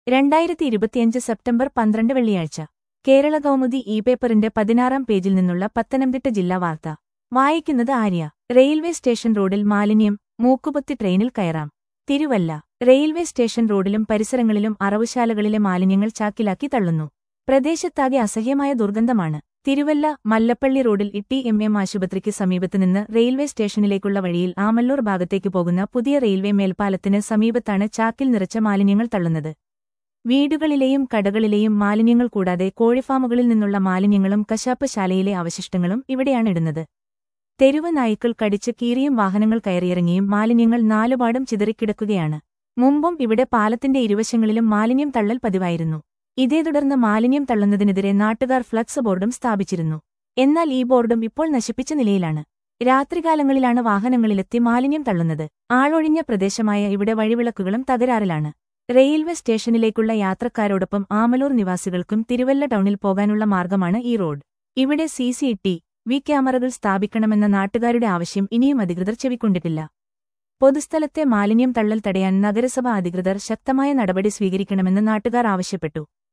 രണ്ടായിരത്തി ഇരുപത്തിയഞ്ച് സെപ്റ്റംബർ പന്ത്രണ്ട് വെള്ളിയാഴ്ച കേരള കൗമുദി ഇ പേപ്പറിന്റെ പതിനാറാം പേജിൽ നിന്നുള്ള പത്തനംതിട്ട ജില്ലാ വാർത്ത വായിക്കുന്നത് ആര്യ റെയിൽവേ സ്റ്റേഷൻ റോഡിൽ മാലിന്യം മൂക്കുപൊത്തി ട്രെയിനിൽ കയറാം തിരുവല്ല റെയിൽവേ സ്റ്റേഷൻ റോഡിലും പരിസരങ്ങളിലും അറവുശാലകളിലെ മാലിന്യങ്ങൾ ചാക്കിലാക്കി തള്ളുന്നു പ്രദേശത്താകെ അസഹ്യമായ ദുർഗന്ധമാണ് തിരുവല്ല മല്ലപ്പള്ളി റോഡിൽ ഇട്ടി എം എം ആശുപത്രിക്ക് സമീപത്ത് നിന്ന് റെയിൽവേ സ്റ്റേഷനിലേക്കുള്ള വഴിയിൽ ആമല്ലൂർ ഭാഗത്തേക്ക് പോകുന്ന പുതിയ റെയിൽവേ മേൽപ്പാലത്തിന് സമീപത്താണ് ചാക്കിൽ നിറച്ച മാലിന്യങ്ങൾ തള്ളുന്നത് വീടുകളിലെയും കടകളിലെയും മാലിന്യങ്ങൾ കൂടാതെ കോഴിഫാമുകളിൽ നിന്നുള്ള മാലിന്യങ്ങളും കശാപ്പ് ശാലയിലെ അവശിഷ്ടങ്ങളും ഇവിടെയാണ് ഇടുന്നത് തെരുവ് നായ്ക്കൾ കടിച്ച് കീറിയും വാഹനങ്ങൾ കയറിയിറങ്ങിയും മാലിന്യങ്ങൾ നാലുപാടും ചിതറിക്കിടക്കുകയാണ് മുമ്പും ഇവിടെ പാലത്തിന്റെ ഇരുവശങ്ങളിലും മാലിന്യം തള്ളൽ പതിവായിരുന്നു ഇതേ തുടർന്ന് മാലിന്യം തള്ളുന്നതിനെതിരെ നാട്ടുകാർ ഫ്ലക്സ് ബോർഡും സ്ഥാപിച്ചിരുന്നു എന്നാൽ ഈ ബോർഡും ഇപ്പോൾ നശിപ്പിച്ച നിലയിലാണ് രാത്രികാലങ്ങളിലാണ് വാഹനങ്ങളിലെത്തി മാലിന്യം തള്ളുന്നത് ആളൊഴിഞ്ഞ പ്രദേശമായ ഇവിടെ വഴിവിളക്കുകളും തകരാറിലാണ് റെയിൽവേ സ്റ്റേഷനിലേക്കുള്ള യാത്രക്കാരോടൊപ്പം ആമലൂർ നിവാസികൾക്കും തിരുവല്ല ടൗണിൽ പോകാനുള്ള മാർഗമാണ് ഈ റോഡ് ഇവിടെ സി സി ടി വി ക്യാമറകൾ സ്ഥാപിക്കണമെന്ന നാട്ടുകാരുടെ ആവശ്യം ഇനിയും അധികൃതർ ചെവിക്കൊണ്ടിട്ടില്ല പൊതുസ്ഥലത്തെ മാലിന്യം തള്ളൽ തടയാൻ നഗരസഭ അധികൃതർ ശക്തമായ നടപടി സ്വീകരിക്കണമെന്ന് നാട്ടുകാർ ആവശ്യപ്പെട്ടു